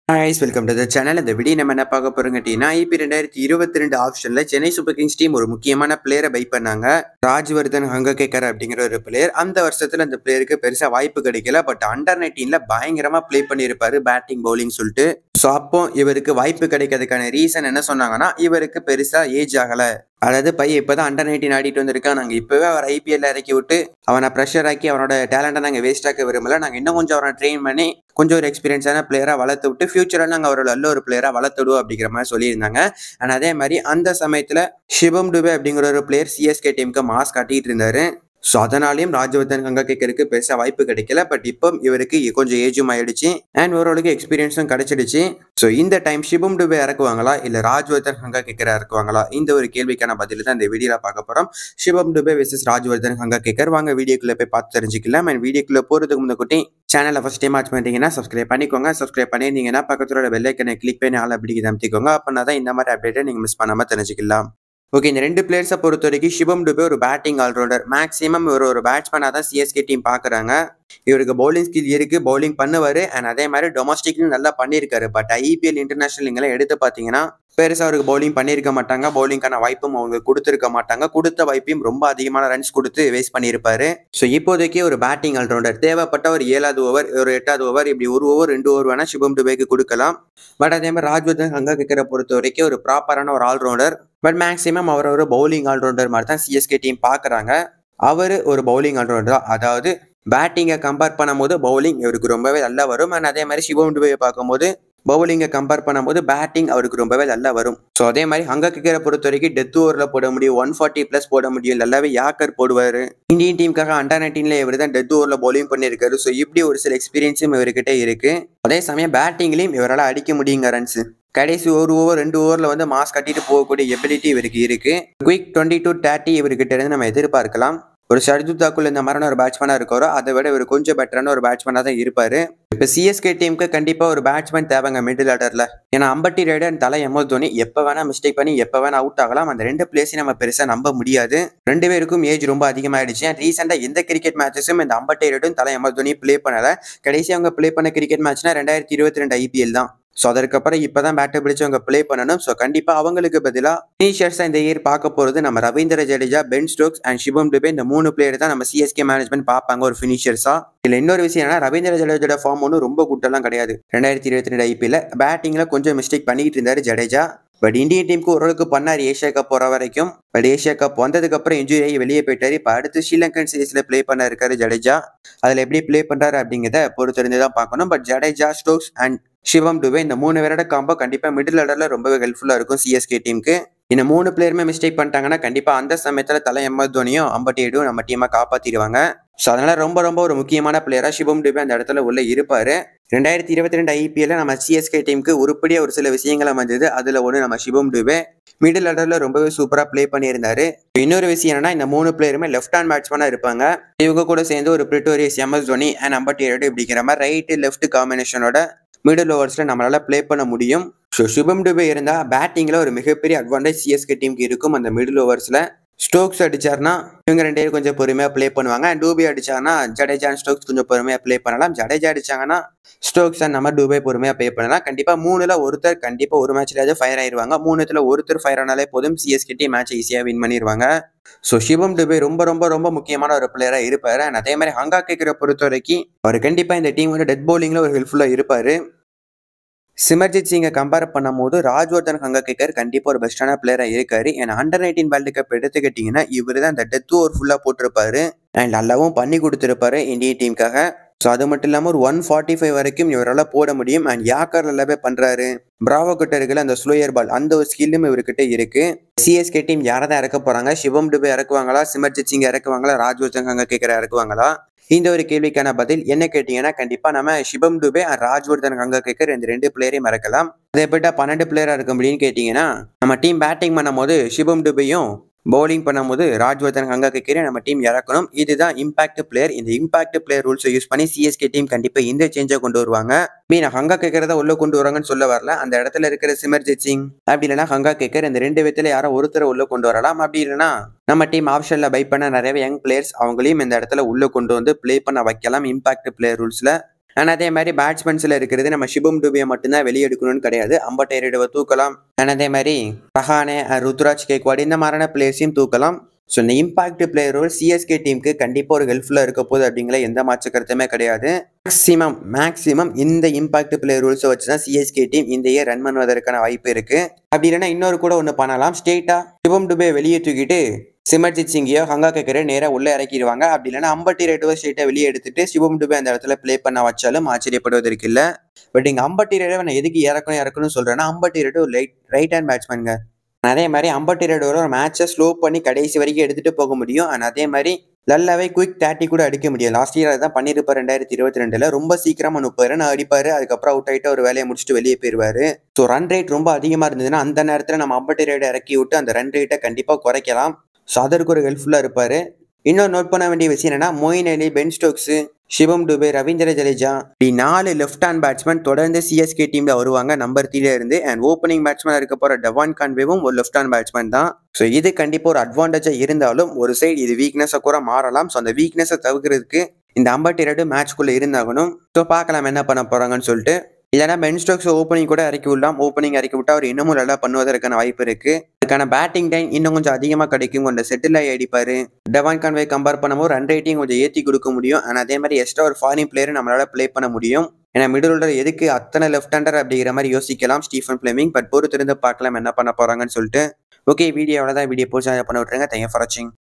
ஹாய்ஸ் welcome to the channel இந்த video நம்ம என்ன பார்க்க போறோம் கேட்டீங்கன்னா ஐபி ரெண்டாயிரத்தி இருபத்தி ரெண்டு ஆப்ஷனில் சென்னை சூப்பர் கிங்ஸ் டீம் ஒரு முக்கியமான பிளேயரை பை பண்ணாங்க ராஜ்வர்தன் ஹங்ககேக்கர் அப்படிங்கிற ஒரு பிளேயர் அந்த வருஷத்துல அந்த பிளேயருக்கு பெருசா வாய்ப்பு கிடைக்கல பட் அண்டர் நைன்டீன்ல பயங்கரமா ப்ளே பண்ணியிருப்பாரு பேட்டிங் பவுலிங் சொல்லிட்டு ஸோ அப்போ இவருக்கு வாய்ப்பு கிடைக்கிறதுக்கான ரீசன் என்ன சொன்னாங்கன்னா இவருக்கு பெருசா ஏஜ் ஆகல அதாவது பையன் இப்போதான் அண்டர் நைன்டீன் ஆடிட்டு வந்திருக்கான் நாங்கள் இப்போவே அவர் ஐபிஎல்ல இறக்கி விட்டு அவனை ப்ரெஷர் ஆக்கி அவனோட டேலண்ட்டை நாங்கள் வேஸ்ட் ஆக்க விரும்பல நாங்கள் இன்னும் கொஞ்சம் அவனை ட்ரெயின் பண்ணி கொஞ்சம் ஒரு எக்ஸ்பீரியன்ஸான பிளேயராக வளர்த்து விட்டு ஃபியூச்சரில் நாங்கள் அவரோட நல்ல ஒரு பிளேயராக வளர்த்துடுவோம் அப்படிங்கிற மாதிரி சொல்லியிருந்தாங்க அண்ட் அதே மாதிரி அந்த சமயத்தில் சிவம் டுபே அப்படிங்கிற ஒரு பிளேயர் சிஎஸ்கே டீமுக்கு மாஸ் காட்டிட்டு இருந்தாரு ஸோ அதனாலையும் ராஜவர்தன் கங்ககேக்கருக்கு பெருசாக வாய்ப்பு கிடைக்கல பட் இப்போ இவருக்கு கொஞ்சம் ஏஜும் ஆயிடுச்சு அண்ட் ஓரளவுக்கு எக்ஸ்பீரியன்ஸும் கிடைச்சிடுச்சு ஸோ இந்த டைம் சிவம் டுபே இறக்குவாங்களா இல்லை ராஜ்வர்தன் ஹங்ககேக்கரை இறக்குவாங்களா இந்த ஒரு கேள்விக்கான பதில் தான் இந்த வீடியோவில் பார்க்க போகிறோம் சிவம் டுபே வெர்சஸ் ராஜ்வர்தன் ஹங்ககேக்கர் வாங்க வீடியோக்குள்ளே போய் பார்த்து தெரிஞ்சுக்கலாம் அண்ட் வீடியோக்குள்ளே போகிறதுக்கு முன்ன குட்டி சேனலை ஃபஸ்ட் டைம் வாட்ச் பண்ணிட்டீங்கன்னா சப்ஸ்கிரைப் பண்ணிக்கோங்க சப்ஸ்கிரைப் பண்ணியிருந்தீங்கன்னா பக்கத்தோட பெல்லைக்கனை கிளிக் பண்ணி ஆள் அப்படி அமைத்திக்கோங்க அப்படின்னா தான் இந்த மாதிரி அப்டேட்டை நீங்கள் மிஸ் பண்ணாமல் தெரிஞ்சுக்கலாம் ஓகே இந்த ரெண்டு பிளேயர்ஸை பொறுத்த வரைக்கும் சிவம் டுபே ஒரு பேட்டிங் ஆல்ரவுண்டர் மேக்ஸிமம் இவர் ஒரு பேட்ஸ்மேனாக தான் சிஎஸ்கே டீம் பார்க்குறாங்க இவருக்கு பவுலிங் ஸ்கில் இருக்கு பவுலிங் பண்ணுவார் அண்ட் அதே மாதிரி டொமஸ்டிக்லையும் நல்லா பண்ணியிருக்காரு பட் ஐபிஎல் இன்டர்நேஷனல் இங்கெல்லாம் எடுத்து பார்த்தீங்கன்னா பெருசாக அவருக்கு பவுலிங் பண்ணியிருக்க மாட்டாங்க பவுலிங்கான வாய்ப்பும் அவங்க கொடுத்துருக்க மாட்டாங்க கொடுத்த வாய்ப்பையும் ரொம்ப அதிகமான ரன்ஸ் கொடுத்து வேஸ்ட் பண்ணியிருப்பாரு ஸோ இப்போதைக்கு ஒரு பேட்டிங் ஆல்ரவுண்டர் தேவைப்பட்ட ஒரு ஏழாவது ஓவர் ஒரு எட்டாவது ஓவர் இப்படி ஒரு ஓவர் ரெண்டு ஓவர் வேணால் சிவம் டுபேக்கு கொடுக்கலாம் பட் அதே மாதிரி ராஜ்வர்தன் ஹங்கா கேக்கரை பொறுத்த வரைக்கும் ஒரு ப்ராப்பரான ஒரு ஆல்ரவுண்டர் பட் மேக்ஸிமம் அவர் ஒரு பவுலிங் ஆல்ரவுண்டர் மாதிரி தான் சிஎஸ்கே டீம் பார்க்குறாங்க அவர் ஒரு பவுலிங் ஆல்ரவுண்டர் தான் அதாவது பேட்டிங்கை கம்பேர் பண்ணும்போது பவுலிங் இவருக்கு ரொம்பவே நல்லா வரும் அண்ட் அதே மாதிரி சிவம் டுபே பார்க்கும்போது பவுலிங்கை கம்பேர் பண்ணும்போது பேட்டிங் அவருக்கு ரொம்பவே நல்லா வரும் ஸோ அதே மாதிரி ஹங்க கிக்கரை பொறுத்த வரைக்கும் டெத் ஓவரில் போட முடியும் ஒன் ஃபார்ட்டி ப்ளஸ் போட முடியும் நல்லாவே யாக்கர் போடுவார் இந்தியன் டீமுக்காக அண்டர் நைன்டீன்ல இவர் தான் டெத் ஓவரில் பவுலிங் பண்ணியிருக்காரு ஸோ இப்படி ஒரு சில எக்ஸ்பீரியன்ஸும் இவர்கிட்ட இருக்கு அதே சமயம் பேட்டிங்லேயும் இவரால் அடிக்க முடியுங்க ரன்ஸ் கடைசி ஒரு ஓவர் ரெண்டு ஓவரில் வந்து மாஸ் கட்டிட்டு போகக்கூடிய எபிலிட்டி இவருக்கு இருக்கு குயிக் டுவெண்ட்டி டு தேர்ட்டி இவர்கிட்ட இருந்து நம்ம எதிர்பார்க்கலாம் ஒரு ஷர்துத்தாக்குள் இந்த மாதிரியான ஒரு பேட்ஸ்மேனாக இருக்காரோ அதை விட இவர் கொஞ்சம் பெட்டரான ஒரு பேட்ஸ்மேனாக தான் இருப்பார் இப்போ சிஎஸ்கே டீமுக்கு கண்டிப்பாக ஒரு பேட்ஸ்மேன் தேவைங்க மிடில் ஆர்டரில் ஏன்னா அம்பட்டி ரைடர் தலை எம்எஸ் தோனி எப்போ வேணால் மிஸ்டேக் பண்ணி எப்போ வேணால் அவுட் ஆகலாம் அந்த ரெண்டு பிளேஸையும் நம்ம பெருசாக நம்ப முடியாது ரெண்டு பேருக்கும் ஏஜ் ரொம்ப அதிகமாகிடுச்சு ரீசெண்டாக எந்த கிரிக்கெட் மேட்சஸும் இந்த அம்பட்டி ரைடும் தலை எம்எஸ் தோனி ப்ளே பண்ணலை கடைசி அவங்க ப்ளே பண்ண கிரிக்கெட் மேட்ச்னா ரெண்டாயிரத்தி இருபத்தி ரெண்டு ஐபிஎல் தான் ஸோ அதற்கப்புறம் இப்போ தான் பேட்டை பிடிச்சி அவங்க ப்ளே பண்ணணும் ஸோ கண்டிப்பாக அவங்களுக்கு பதிலாக ஃபினிஷர்ஸாக இந்த இயர் பார்க்க போகிறது நம்ம Ravindra Jadeja Ben Stokes and Shivam Dube இந்த மூணு பிளேயர் தான் நம்ம சிஎஸ்கே மேனேஜ்மெண்ட் பார்ப்பாங்க ஒரு ஃபினிஷர்ஸாக இதில் இன்னொரு விஷயம் என்னன்னா ரவீந்திர ஜடேஜோட ஃபார்ம் ஒன்றும் ரொம்ப குட்டெல்லாம் கிடையாது ரெண்டாயிரத்தி இருபத்தி ரெண்டு ஐபிஎல் பேட்டிங்கில் கொஞ்சம் மிஸ்டேக் பண்ணிக்கிட்டு இருந்தார் ஜடேஜா பட் இந்தியன் டீமுக்கு ஓரளவுக்கு பண்ணார் ஏஷியா கப் போகிற வரைக்கும் பட் ஏஷியா கப் வந்ததுக்கப்புறம் இன்ஜுரி ஆகி வெளியே போயிட்டாரு இப்போ அடுத்து ஸ்ரீலங்கன் சீரீஸில் ப்ளே பண்ண இருக்காரு ஜடேஜா அதில் எப்படி ப்ளே பண்ணுறாரு அப்படிங்கிறத பொறுத்திருந்து தான் பார்க்கணும் but Jadeja Stokes and Shivam Dube இந்த மூணு பேரோட காம்போ கண்டிப்பாக மிடில் ஆர்டரில் ரொம்பவே ஹெல்ப்ஃபுல்லாக இருக்கும் சிஎஸ்கே டீமுக்கு இந்த மூணு பிளேயருமே மிஸ்டேக் பண்ணிட்டாங்கன்னா கண்டிப்பாக அந்த சமயத்தில் தலை எம்எஸ் தோனியும் அம்பட்டி ஐடும் நம்ம டீமை காப்பாற்றிடுவாங்க ஸோ அதனால ரொம்ப ரொம்ப ஒரு முக்கியமான பிளேயராக சிவம் டுபே அந்த இடத்துல உள்ள இருப்பார் ரெண்டாயிரத்தி இருபத்தி ரெண்டு ஐபிஎல்ல நம்ம சிஎஸ்கே டீமுக்கு உருப்படியாக ஒரு சில விஷயங்கள் அமைஞ்சது அதில் ஒன்று நம்ம சிவம் டுபே மிடில் ஆர்டரில் ரொம்பவே சூப்பராக ப்ளே பண்ணியிருந்தாரு இன்னொரு விஷயம் என்னன்னா இந்த மூணு பிளேயருமே லெஃப்ட் ஹேண்ட் பேட்ஸ்மேனாக இருப்பாங்க இவங்க கூட சேர்ந்து ஒரு Pretorius MS Dhoni and Ambati Rayudu இப்படிங்கிற மாதிரி ரைட்டு லெஃப்ட் காம்பினேஷனோட மிடில் ஓவர்ஸில் நம்மளால் ப்ளே பண்ண முடியும் ஸோ சுபம் டுபே இருந்தால் பேட்டிங்கில் ஒரு மிகப்பெரிய அட்வான்டேஜ் சிஎஸ்கே டீமுக்கு இருக்கும் அந்த மிடில் ஓவர்ஸில் ஸ்டோக்ஸ் அடிச்சார்னா இவங்க ரெண்டு பேரும் கொஞ்சம் பொறுமையாக ப்ளே பண்ணுவாங்க அண்ட் டூபே அடிச்சாங்கன்னா ஜடேஜா அண்ட் ஸ்டோக்ஸ் கொஞ்சம் பொறுமையாக ப்ளே பண்ணலாம் ஜடேஜா அடிச்சாங்கன்னா ஸ்டோக்ஸ் அண்ட் நம்ம டூபே பொறுமையாக ப்ளே பண்ணலாம் கண்டிப்பாக மூணுல ஒருத்தர் கண்டிப்பாக ஒரு மேட்ச்ல ஃபயர் ஆயிருவாங்க மூணுத்துல ஒருத்தர் ஃபயர் ஆனாலே போதும் சிஎஸ்கே டீம் மேட்ச் ஈஸியாக வின் பண்ணிடுவாங்க ஸோ சிவம் டுபே ரொம்ப ரொம்ப ரொம்ப முக்கியமான ஒரு பிளேயராக இருப்பார் அண்ட் அதே மாதிரி ஹங்கா கேட்குற பொறுத்த வரைக்கும் அவர் கண்டிப்பாக இந்த டீம் வந்து டெட் பவுலிங்கில் ஒரு ஹெல்ப்ஃபுல்லாக இருப்பார் சிமர்ஜித் சிங்கை கம்பேர் பண்ணும்போது ராஜ்வர்தன் ஹங்ககேக்கர் கண்டிப்பாக ஒரு பெஸ்டான பிளேயராக இருக்காரு ஏன்னா அண்டர் நைன்டீன் வேர்ல்டு கப் எடுத்துக்கிட்டிங்கன்னா இவர் தான் அந்த டெத் ஓவர் ஃபுல்லாக போட்டிருப்பாரு அண்ட் நல்லாவும் பண்ணி கொடுத்துருப்பாரு இந்தியன் டீமுக்காக ஸோ அது மட்டும் இல்லாமல் ஒரு ஒன் ஃபார்ட்டி ஃபைவ் வரைக்கும் இவரால் போட முடியும் அண்ட் யாக்கர் நல்லாவே பண்ணுறாரு பிராவோ கிட்ட இருக்கிற அந்த ஸ்லோயர் பால் அந்த ஒரு ஸ்கில்லும் இவர்கிட்ட இருக்கு சிஎஸ்கே டீம் யாரை தான் இறக்க போறாங்க சிவம் டுபே இறக்குவாங்களா சிமர்ஜித் சிங் இறக்குவாங்களா ராஜ்வர்தன் அங்கே கேட்குற இறக்குவாங்களா இந்த ஒரு கேள்விக்கான பதில் என்ன கேட்டீங்கன்னா கண்டிப்பா நம்ம சிவம் டுபே ராஜ்வர்தன் அங்க கேட்கற இந்த ரெண்டு பிளேயரையும் மறக்கலாம் அதே போட்டா பன்னெண்டு பிளேயரா இருக்க முடியும்னு கேட்டீங்கன்னா நம்ம டீம் பேட்டிங் பண்ணும்போது சிவம் டுபேயும் பவுலிங் பண்ணும்போது ராஜ்வர்தன் ஹங்கா கேட்கிறேன் நம்ம டீம் இறக்கணும் இதுதான் இம்பாக்ட் பிளேயர் இந்த இம்பாக்ட் பிளேயர் ரூல்ஸை யூஸ் பண்ணி சிஎஸ்கே டீம் கண்டிப்பாக இந்த சேஞ்சை கொண்டு வருவாங்க மீன் ஹங்கா கேட்கறத உள்ள கொண்டு வராங்கன்னு சொல்ல வரல அந்த இடத்துல இருக்கிற சிமர்ஜித் சிங் அப்படி இல்லைனா ஹங்கா கேட்கற இந்த ரெண்டு விதத்துல யாரோ ஒருத்தரை உள்ள கொண்டு வரலாம் அப்படி இல்லைனா நம்ம டீம் ஆப்ஷனில் பை பண்ண நிறைய யங் பிளேயர்ஸ் அவங்களையும் இந்த இடத்துல உள்ள கொண்டு வந்து ப்ளே பண்ண வைக்கலாம் இம்பாக்ட் பிளேயர் ரூல்ஸில் அண்ட் அதே மாதிரி பேட்ஸ்மேன்ஸில் இருக்கிறது நம்ம சிபம் டுபியை மட்டும்தான் வெளியே எடுக்கணும்னு கிடையாது அம்பட்டையரிடவை தூக்கலாம் அண்ட் அதே மாதிரி ரஹானே அண்ட் ருத்ராஜ் கேக்வாட் இந்த மாதிரியான பிளேயர்ஸையும் தூக்கலாம் ஸோ இந்த இம்பாக்ட் பிளேயர் ரோல் சிஎஸ்கே டீமுக்கு கண்டிப்பாக ஒரு ஹெல்ப்ஃபுல்லாக இருக்க போகுது அப்படிங்கிற எந்த மாற்று கருத்துமே கிடையாது மேக்ஸிமம் மேக்ஸிமம் இந்த இம்பாக்ட் பிளேயர் ரூல்ஸை வச்சு தான் சிஎஸ்கே டீம் இந்த இயர் ரன் பண்ணுவதற்கான வாய்ப்பு இருக்கு அப்படி இல்லைன்னா இன்னொரு கூட ஒன்று பண்ணலாம் ஸ்டேட்டா சிவம் டுபே வெளியே தூக்கிட்டு சிமர்ஜித் சிங்கியோ ஹங்கா கேக்கரே நேராக உள்ளே இறக்கிடுவாங்க அப்படி இல்லைன்னா அம்பட்டி ரேட்டுவோ ஸ்டேட்டை வெளியே எடுத்துட்டு சிவம் டுபே அந்த இடத்துல ப்ளே பண்ண வச்சாலும் ஆச்சரியப்படுவதற்கு இல்லை பட் இங்கே அம்பட்டி ரேடவை நான் எதுக்கு இறக்கணும் இறக்கணும்னு சொல்கிறேன்னா அம்பட்டி ரேட்டு ஒரு ரைட் ரைட் ஹேண்ட் பேட்ஸ்மேனுங்க அதே மாதிரி அம்பட்டி ரேடோட ஒரு மேட்சை ஸ்லோ பண்ணி கடைசி வரைக்கும் எடுத்துகிட்டு போக முடியும் அண்ட் அதே மாதிரி நல்லாவே குயிக் தேர்ட்டி கூட அடிக்க முடியும் லாஸ்ட் இயர் தான் பண்ணியிருப்பார் ரெண்டாயிரத்தி இருபத்தி ரெண்டுல ரொம்ப சீக்கிரமா முப்பது ரன் அடிப்பாரு அதுக்கப்புறம் அவுட் ஆகிட்டு ஒரு வேலையை முடிச்சுட்டு வெளியே போயிடுவாரு ஸோ ரன் ரேட் ரொம்ப அதிகமா இருந்ததுன்னா அந்த நேரத்தில் நம்ம அம்பட்டி ரேடை இறக்கி விட்டு அந்த ரன் ரேட்டை கண்டிப்பாக குறைக்கலாம் ஸோ அதற்கு ஒரு ஹெல்ப்ஃபுல்லாக இருப்பாரு இன்னொரு நோட் பண்ண வேண்டிய விஷயம் என்னன்னா Moeen Ali Ben Stokes Shivam Dube Ravindra Jadeja இப்படி நாலு லெஃப்ட் ஹேண்ட் பேட்ஸ்மேன் தொடர்ந்து சிஎஸ்கே டீம்ல வருவாங்க நம்பர் த்ரீல இருந்து அண்ட் ஓப்பனிங் பேட்ஸ்மேன் இருக்க போற டவான் கான்வேவும் ஒரு லெஃப்ட் ஹேண்ட் பேட்ஸ்மேன் தான் ஸோ இது கண்டிப்பாக ஒரு அட்வான்டேஜா இருந்தாலும் ஒரு சைடு இது வீக்னஸை கூட மாறலாம் ஸோ அந்த வீக்னஸை தவிர்க்கிறதுக்கு இந்த ஐம்பத்தி ரெண்டு மேட்ச்க்குள்ள இருந்தாகணும் ஸோ பார்க்கலாம் என்ன பண்ண போறாங்கன்னு சொல்லிட்டு இல்லைனா பென் ஸ்டோக்ஸ் ஓப்பனிங் கூட இறக்கி விடலாம் ஓப்பனிங் இறக்கி விட்டா அவர் இன்னமும் நல்லா பண்ணுவதற்கான வாய்ப்பு இருக்கு அதுக்கான பேட்டிங் டைம் இன்னும் கொஞ்சம் அதிகமாக கிடைக்கும் கொஞ்சம் செட்டில் ஆகி அடிப்பாரு டவான் கான்வே கம்பேர் பண்ணும்போது ரன் ரேட்டிங் கொஞ்சம் ஏற்றி கொடுக்க முடியும் அண்ட் அதே மாதிரி எக்ஸ்ட்ரா ஒரு ஃபாரின் பிளேயர் நம்மளால ப்ளே பண்ண முடியும் ஏன்னா மிடில் ஆர்டர் எதுக்கு அத்தனை லெஃப்ட் ஹேண்டர் அப்படிங்கிற மாதிரி யோசிக்கலாம் ஸ்டீஃபன் பிளேமிங் பட் பொறுத்திருந்து பார்க்கலாம் என்ன பண்ண போறாங்கன்னு சொல்லிட்டு ஓகே வீடியோ அவ்வளோதான் வீடியோ போச்சு பண்ண விட்டுருங்க தேங்க் ஃபார் வாட்சிங்